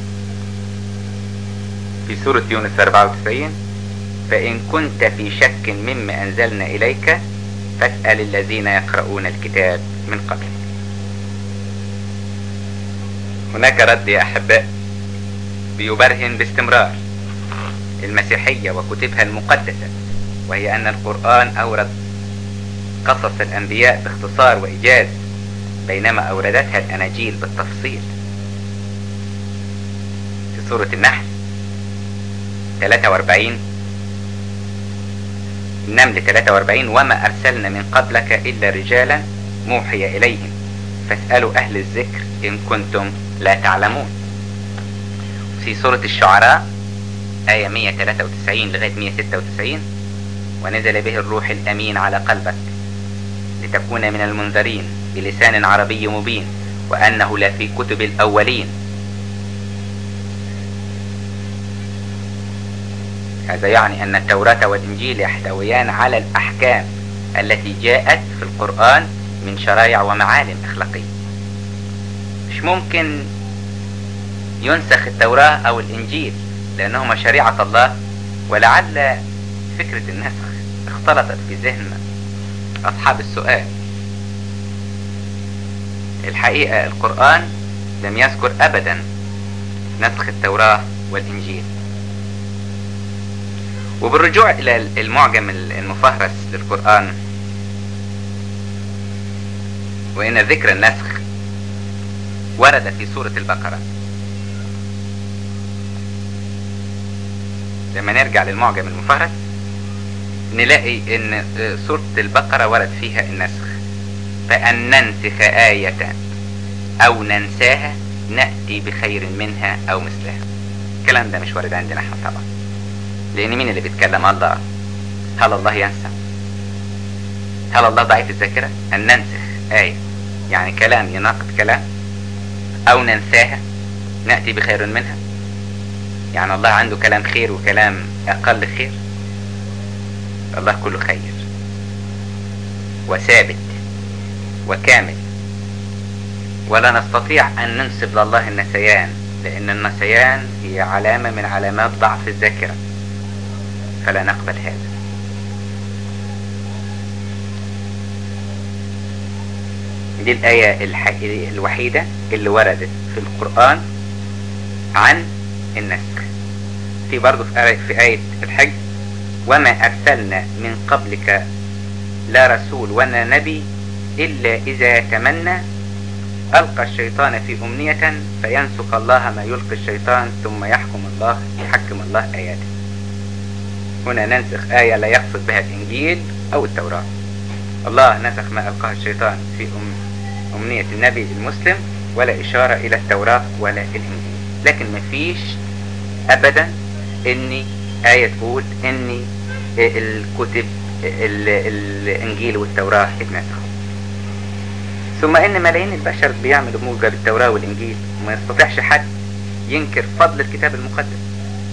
في سورة يونس 94 فإن كنت في شك مما أنزلنا إليك فاسأل الذين يقرؤون الكتاب من قبلك هناك رد يا أحباء بيبرهن باستمرار المسيحية وكتبها المقدسة وهي أن القرآن أورد قصص الأنبياء باختصار وإيجاز بينما أوردتها الأناجيل بالتفصيل في سورة النحل 43 النمل 43 وما أرسلنا من قبلك إلا رجالا موحي إليهم فاسألوا أهل الذكر إن كنتم لا تعلمون في سورة الشعراء آية 193 لغاية 196 ونزل به الروح الأمين على قلبك لتكون من المنذرين بلسان عربي مبين وأنه لا في كتب الأولين هذا يعني أن التوراة والإنجيل يحتويان على الأحكام التي جاءت في القرآن من شرائع ومعالم أخلاقية مش ممكن ينسخ التوراة أو الإنجيل لأنهما شريعة الله ولعل فكرة النسخ اختلطت في ذهن أصحاب السؤال الحقيقة القرآن لم يذكر أبدا نسخ التوراة والإنجيل وبالرجوع إلى المعجم المفهرس للقرآن وإن ذكر النسخ ورد في سورة البقرة لما نرجع للمعجم المفهرس نلاقي ان سورة البقرة ورد فيها النسخ فأن ننسخ آية أو ننساها نأتي بخير منها أو مثلها الكلام ده مش وارد عندنا احنا طبعا لأن مين اللي بيتكلم الله هل الله ينسى هل الله ضعيف الذاكرة أن ننسخ آية يعني كلام يناقض كلام أو ننساها نأتي بخير منها يعني الله عنده كلام خير وكلام أقل خير الله كله خير وثابت وكامل ولا نستطيع أن ننسب لله النسيان لأن النسيان هي علامة من علامات ضعف الذاكرة فلا نقبل هذا دي الآية الحقيقية الوحيدة اللي وردت في القرآن عن النسخ في برضه في آية, في آية الحج وما أرسلنا من قبلك لا رسول ولا نبي إلا إذا تمنى ألقى الشيطان في أمنية فينسخ الله ما يلقي الشيطان ثم يحكم الله يحكم الله آياته هنا ننسخ آية لا يقصد بها الإنجيل أو التوراة الله نسخ ما ألقاه الشيطان في أم أمنية النبي المسلم ولا إشارة إلى التوراة ولا الإنجيل لكن مفيش أبدا إني آية تقول إني الكتب الإنجيل والتوراة اتنسخوا ثم إن ملايين البشر بيعملوا موجة بالتوراة والإنجيل وما يستطيعش حد ينكر فضل الكتاب المقدس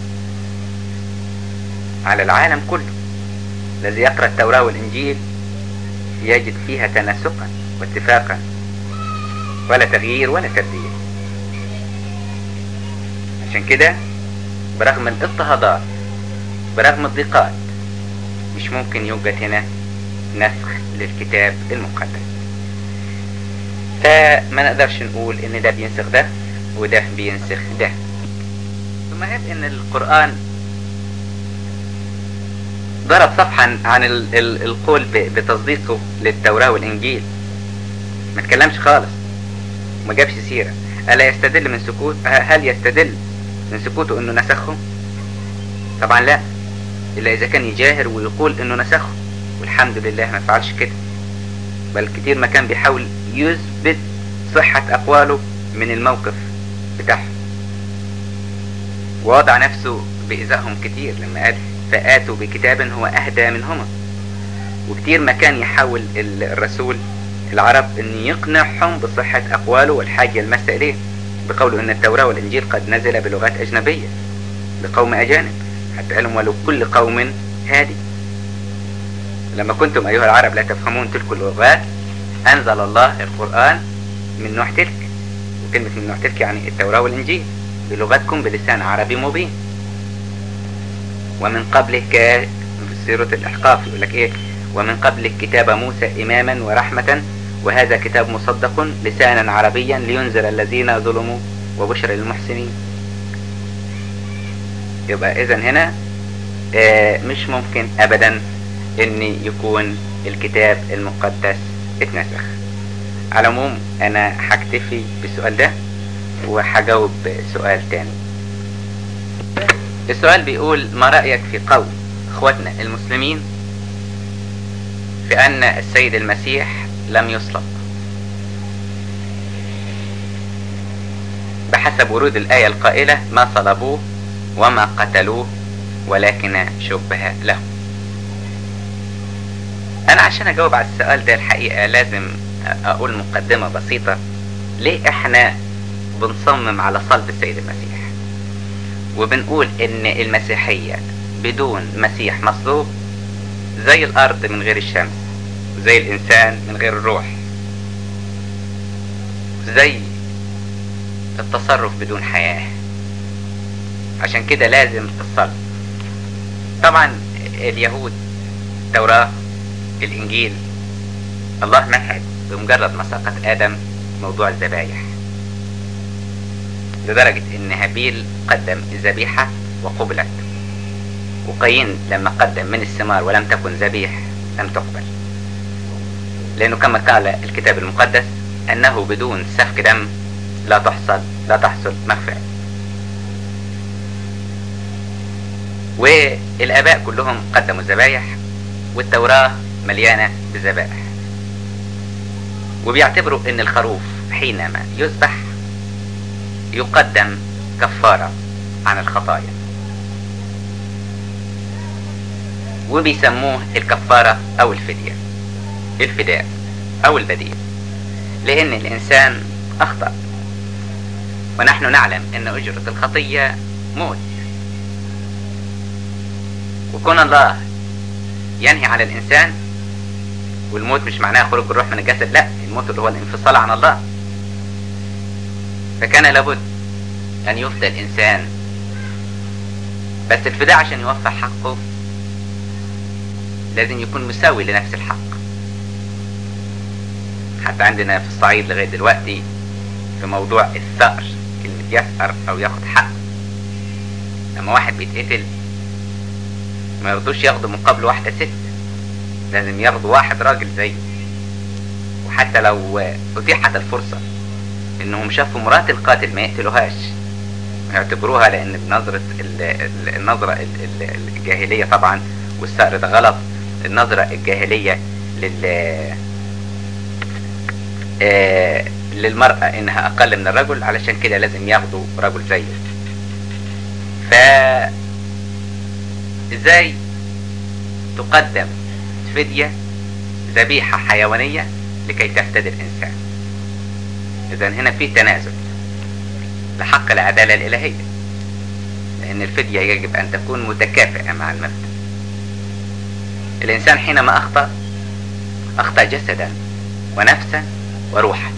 على العالم كله الذي يقرأ التوراة والإنجيل يجد فيها تناسقا واتفاقا ولا تغيير ولا تبديل عشان كده برغم الاضطهادات برغم الضيقات مش ممكن يوجد هنا نسخ للكتاب المقدس فما نقدرش نقول ان ده بينسخ ده وده بينسخ ده ثم هات ان القرآن ضرب صفحا عن ال ال القول بتصديقه للتوراة والإنجيل ما تكلمش خالص ما جابش سيرة ألا يستدل من سكوت هل يستدل من سكوته انه نسخهم طبعا لا إلا إذا كان يجاهر ويقول إنه نسخه والحمد لله ما فعلش كده بل كتير ما كان بيحاول يثبت صحة أقواله من الموقف بتاعهم ووضع نفسه بإزائهم كتير لما قال فآتوا بكتاب هو أهدى منهما وكتير ما كان يحاول الرسول العرب أن يقنعهم بصحة أقواله والحاجة المسة إليه بقوله أن التوراة والإنجيل قد نزل بلغات أجنبية لقوم أجانب حتى قالهم ولو كل قوم هادي لما كنتم أيها العرب لا تفهمون تلك اللغات أنزل الله القرآن من نوع تلك وكلمة من نوع تلك يعني التوراة والإنجيل بلغتكم بلسان عربي مبين ومن قبله ك سيرة الإحقاف يقول لك إيه ومن قبله كتاب موسى إماما ورحمة وهذا كتاب مصدق لسانا عربيا لينذر الذين ظلموا وبشر للمحسنين يبقى إذا هنا آه مش ممكن أبدا إن يكون الكتاب المقدس اتنسخ على العموم أنا هكتفي بالسؤال ده وهجاوب سؤال تاني السؤال بيقول ما رأيك في قول اخواتنا المسلمين في أن السيد المسيح لم يصلب بحسب ورود الآية القائلة ما صلبوه وما قتلوه ولكن شبه له أنا عشان أجاوب على السؤال ده الحقيقة لازم أقول مقدمة بسيطة ليه إحنا بنصمم على صلب السيد المسيح وبنقول إن المسيحية بدون مسيح مصلوب زي الأرض من غير الشمس زي الإنسان من غير الروح زي التصرف بدون حياة عشان كده لازم الصلب طبعا اليهود التوراة الإنجيل الله نهى بمجرد ما سقط آدم موضوع الذبايح لدرجة إن هابيل قدم الذبيحة وقبلت وقايين لما قدم من الثمار ولم تكن ذبيح لم تقبل لأنه كما قال الكتاب المقدس أنه بدون سفك دم لا تحصل لا تحصل مغفرة والآباء كلهم قدموا الذبايح والتوراة مليانة بالذبائح وبيعتبروا أن الخروف حينما يذبح يقدم كفارة عن الخطايا وبيسموه الكفارة أو الفدية الفداء أو البديل لأن الإنسان أخطأ ونحن نعلم أن أجرة الخطية موت وكون الله ينهي على الإنسان والموت مش معناه خروج الروح من الجسد لا الموت اللي هو الانفصال عن الله فكان لابد أن يفدى الإنسان بس الفداء عشان يوفى حقه لازم يكون مساوي لنفس الحق حتى عندنا في الصعيد لغاية دلوقتي في موضوع الثأر كلمة يثأر أو ياخد حق لما واحد بيتقتل ما يرضوش ياخدوا مقابل واحدة ست لازم ياخدوا واحد راجل زيه وحتى لو أتيحت الفرصة إنهم شافوا مرات القاتل ما يقتلوهاش يعتبروها لأن بنظرة النظرة الجاهلية طبعا والثأر ده غلط النظرة الجاهلية لل آه للمرأة إنها أقل من الرجل علشان كده لازم ياخدوا رجل زيه ف إزاي تقدم فدية ذبيحة حيوانية لكي تفتدي الإنسان إذا هنا في تنازل لحق العدالة الإلهية لأن الفدية يجب أن تكون متكافئة مع المبدأ الإنسان حينما أخطأ أخطأ جسدا ونفسا وروحا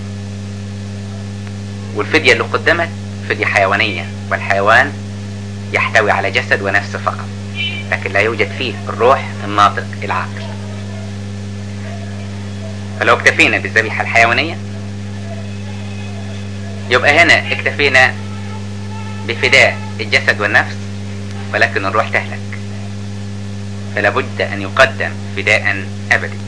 والفدية اللي قدمت فدية حيوانية والحيوان يحتوي على جسد ونفس فقط لكن لا يوجد فيه الروح الناطق العاقل فلو اكتفينا بالذبيحة الحيوانية يبقى هنا اكتفينا بفداء الجسد والنفس ولكن الروح تهلك فلا بد أن يقدم فداء أبدي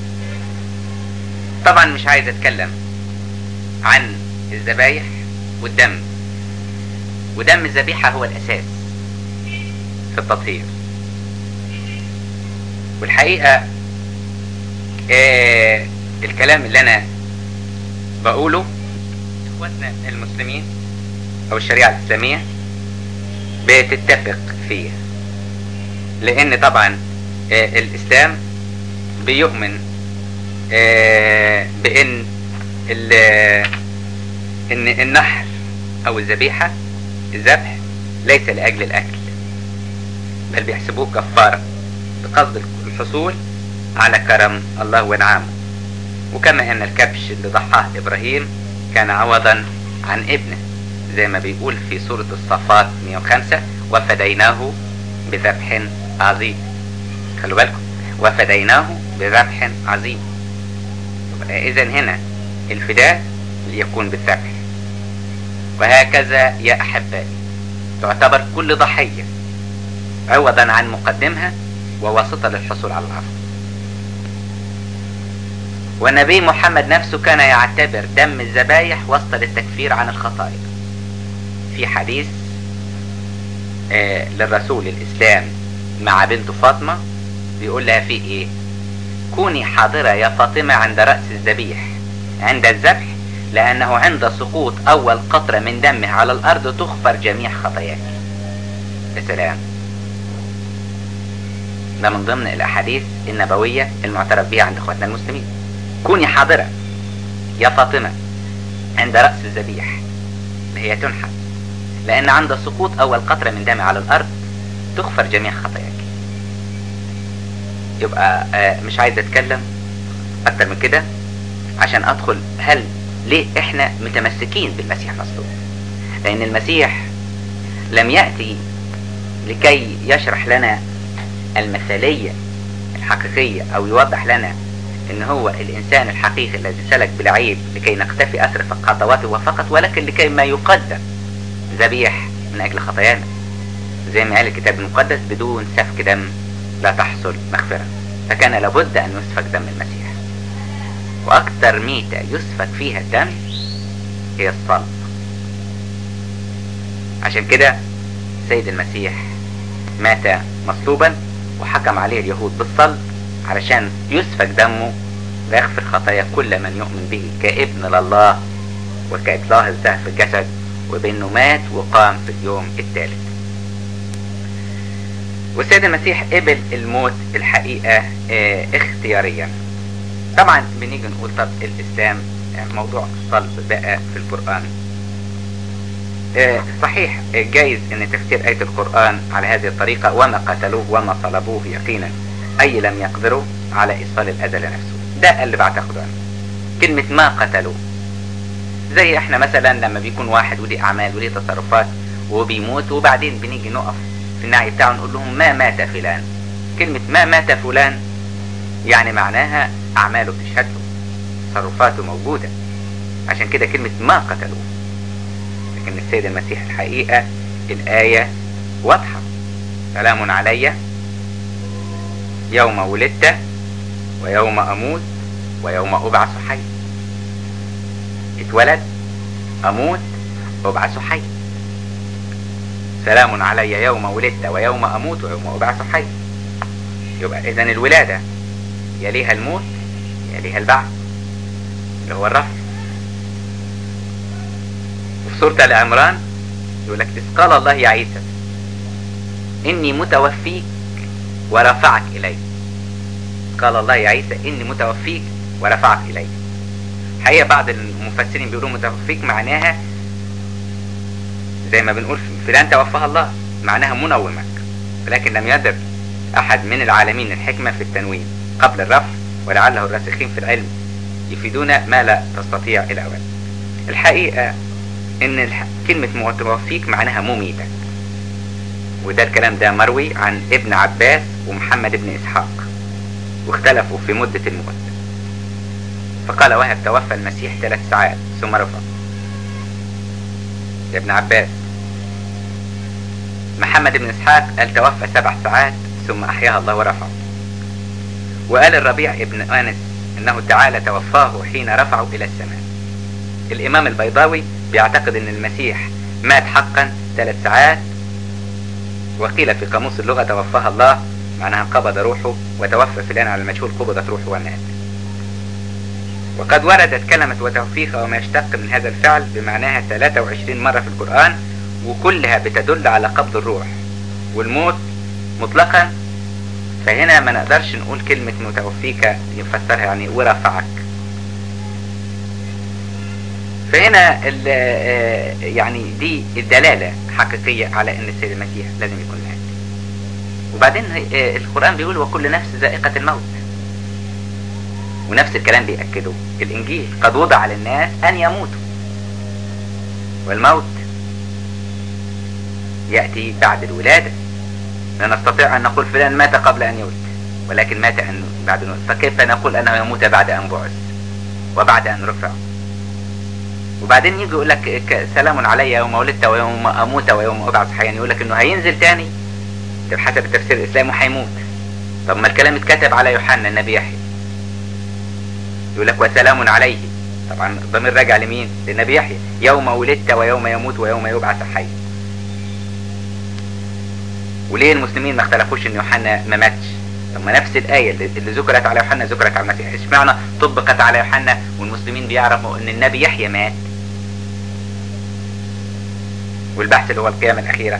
طبعا مش عايز أتكلم عن الذبايح والدم ودم الذبيحة هو الأساس في التطهير والحقيقة آه الكلام اللي انا بقوله اخواتنا المسلمين او الشريعة الاسلامية بتتفق فيه لان طبعا آه الاسلام بيؤمن آه بان ان النحر او الذبيحة الذبح ليس لاجل الاكل بل بيحسبوه كفارة بقصد الحصول على كرم الله وانعامه وكما ان الكبش اللي ضحاه ابراهيم كان عوضا عن ابنه زي ما بيقول في سورة الصفات 105 وفديناه بذبح عظيم خلوا بالكم وفديناه بذبح عظيم اذا هنا الفداء يكون بالذبح وهكذا يا احبائي تعتبر كل ضحية عوضا عن مقدمها وواسطة للحصول على العفو والنبي محمد نفسه كان يعتبر دم الذبايح واسطة للتكفير عن الخطايا في حديث آه للرسول الإسلام مع بنته فاطمة بيقول لها فيه ايه كوني حاضرة يا فاطمة عند رأس الذبيح عند الذبح لأنه عند سقوط أول قطرة من دمه على الأرض تغفر جميع خطاياك يا سلام ده من ضمن الأحاديث النبوية المعترف بها عند إخواتنا المسلمين كوني حاضرة يا فاطمة عند رأس الذبيح اللي هي تنحت لأن عند سقوط أول قطرة من دم على الأرض تغفر جميع خطاياك يبقى آه مش عايز أتكلم أكتر من كده عشان أدخل هل ليه إحنا متمسكين بالمسيح مصلوب لأن المسيح لم يأتي لكي يشرح لنا المثالية الحقيقية أو يوضح لنا ان هو الانسان الحقيقي الذي سلك بلا عيب لكي نقتفي اثر خطواته فقط ولكن لكي ما يقدم ذبيح من اجل خطايانا زي ما قال الكتاب المقدس بدون سفك دم لا تحصل مغفرة فكان لابد ان يسفك دم المسيح واكثر ميتة يسفك فيها الدم هي الصلب عشان كده سيد المسيح مات مصلوبا وحكم عليه اليهود بالصلب علشان يسفك دمه ويغفر خطايا كل من يؤمن به كابن لله وكإطلاع الزهر في الجسد وبأنه مات وقام في اليوم الثالث والسيد المسيح قبل الموت الحقيقة اه اختياريا طبعا بنيجي نقول طب الإسلام موضوع الصلب بقى في القرآن اه صحيح جايز ان تفسير آية القرآن على هذه الطريقة وما قتلوه وما صلبوه يقينا أي لم يقدروا على إيصال الأذى لنفسه ده اللي بعتقده أنا كلمة ما قتلوا زي احنا مثلا لما بيكون واحد وليه أعمال وليه تصرفات وبيموت وبعدين بنيجي نقف في النعي بتاعه نقول لهم ما مات فلان كلمة ما مات فلان يعني معناها أعماله بتشهد له تصرفاته موجودة عشان كده كلمة ما قتلوه لكن السيد المسيح الحقيقة الآية واضحة سلام علي يوم ولدت ويوم أموت ويوم أبعث حي اتولد أموت أبعث حي سلام علي يوم ولدت ويوم أموت ويوم أبعث حي يبقى إذن الولادة يليها الموت يليها البعث اللي هو الرفع وفي سورة العمران يقول لك إذ قال الله يا عيسى إني متوفيك ورفعك إلي قال الله يا عيسى إني متوفيك ورفعك إلي حقيقة بعض المفسرين بيقولوا متوفيك معناها زي ما بنقول فلان توفاها الله معناها منومك ولكن لم يدر أحد من العالمين الحكمة في التنوين قبل الرفع ولعله الراسخين في العلم يفيدون ما لا تستطيع الأول الحقيقة إن الح... كلمة متوفيك معناها مميتك وده الكلام ده مروي عن ابن عباس ومحمد بن إسحاق واختلفوا في مدة الموت فقال وهب توفى المسيح ثلاث ساعات ثم رفع يا ابن عباس محمد بن إسحاق قال توفى سبع ساعات ثم أحياها الله ورفعه وقال الربيع ابن أنس أنه تعالى توفاه حين رفعه إلى السماء الإمام البيضاوي بيعتقد أن المسيح مات حقا ثلاث ساعات وقيل في قاموس اللغة توفاها الله معناها قبض روحه وتوفى فلان على المجهول قبضت روحه ومات وقد وردت كلمة وتوفيق وما يشتق من هذا الفعل بمعناها 23 مرة في القرآن وكلها بتدل على قبض الروح والموت مطلقا فهنا ما نقدرش نقول كلمة متوفيك يفسرها يعني ورفعك فهنا يعني دي الدلالة حقيقية على ان السيد المسيح لازم يكون مات وبعدين القرآن بيقول وكل نفس ذائقة الموت ونفس الكلام بيأكده الإنجيل قد وضع للناس أن يموتوا والموت يأتي بعد الولادة لا نستطيع أن نقول فلان مات قبل أن يولد ولكن مات أن بعد أن فكيف نقول أنه يموت بعد أن بعث وبعد أن رفع وبعدين يجي يقول لك سلام علي يوم ولدت ويوم أموت ويوم أبعث حيا يقول لك إنه هينزل تاني حسب التفسير الإسلامي وهيموت طب ما الكلام اتكتب على يوحنا النبي يحيى يقول لك وسلام عليه طبعا الضمير راجع لمين للنبي يحيى يوم ولدت ويوم يموت ويوم يبعث حي وليه المسلمين ما اختلفوش ان يوحنا ما ماتش طب ما نفس الآية اللي ذكرت على يوحنا ذكرت على المسيح اشمعنى طبقت على يوحنا والمسلمين بيعرفوا ان النبي يحيى مات والبحث اللي هو القيامة الأخيرة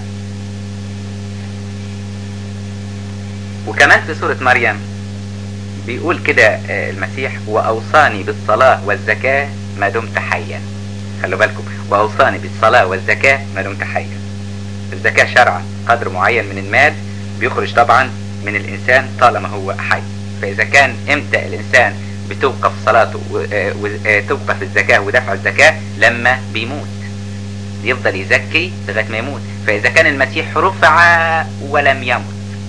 وكمان في سورة مريم بيقول كده المسيح وأوصاني بالصلاة والزكاة ما دمت حيا خلوا بالكم وأوصاني بالصلاة والزكاة ما دمت حيا الزكاة شرعا قدر معين من المال بيخرج طبعا من الإنسان طالما هو حي فإذا كان إمتى الإنسان بتوقف صلاته وتوقف الزكاة ودفع الزكاة لما بيموت يفضل يزكي لغاية ما يموت فإذا كان المسيح رفع ولم يمت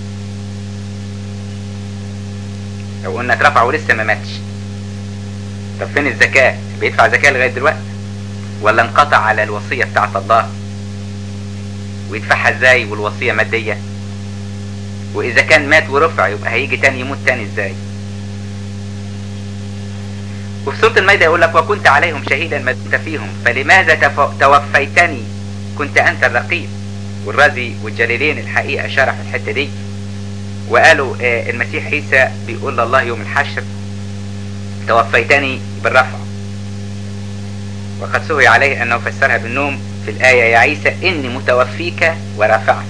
لو قلنا اترفع ولسه ما ماتش طب فين الزكاة بيدفع زكاة لغاية دلوقتي ولا انقطع على الوصية بتاعت الله ويدفعها ازاي والوصية مادية واذا كان مات ورفع يبقى هيجي تاني يموت تاني ازاي وفي سورة المائدة يقول لك وكنت عليهم شهيدا ما دمت فيهم فلماذا توفيتني كنت انت الرقيب والرازي والجليلين الحقيقة شرح الحتة دي وقالوا آه المسيح عيسى بيقول لله يوم الحشر توفيتني بالرفع وقد سهي عليه انه فسرها بالنوم في الآية يا عيسى إني متوفيك ورافعك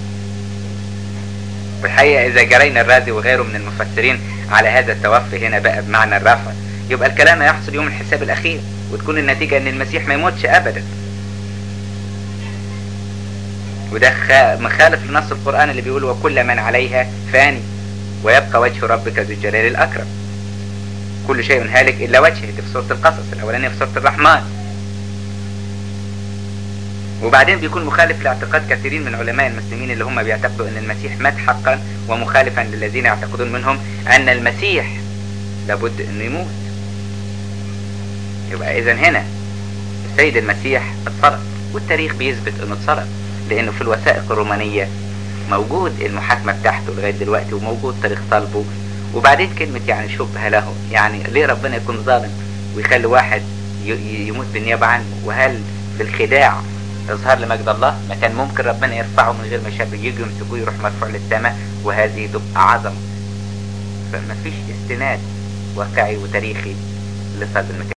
والحقيقة إذا جرينا الرازي وغيره من المفسرين على هذا التوفي هنا بقى بمعنى الرفع يبقى الكلام هيحصل يوم الحساب الأخير وتكون النتيجة إن المسيح ما يموتش أبدا وده مخالف لنص القرآن اللي بيقول وكل من عليها فاني ويبقى وجه ربك ذو الجلال الأكرم كل شيء هالك إلا وجهه دي في سورة القصص الأولانية في سورة الرحمن وبعدين بيكون مخالف لاعتقاد كثيرين من علماء المسلمين اللي هم بيعتقدوا ان المسيح مات حقا ومخالفا للذين يعتقدون منهم ان المسيح لابد انه يموت يبقى اذا هنا السيد المسيح اتصلب والتاريخ بيثبت انه اتصلب لانه في الوثائق الرومانية موجود المحاكمة بتاعته لغاية دلوقتي وموجود تاريخ طلبه وبعدين كلمة يعني شبه له يعني ليه ربنا يكون ظالم ويخلي واحد يموت بالنيابة عنه وهل بالخداع اظهار لمجد الله ما كان ممكن ربنا يرفعه من غير ما شاب يجي يمسكوه يروح مرفوع للسماء وهذه تبقى عظمه فما فيش استناد واقعي وتاريخي لصلب المكان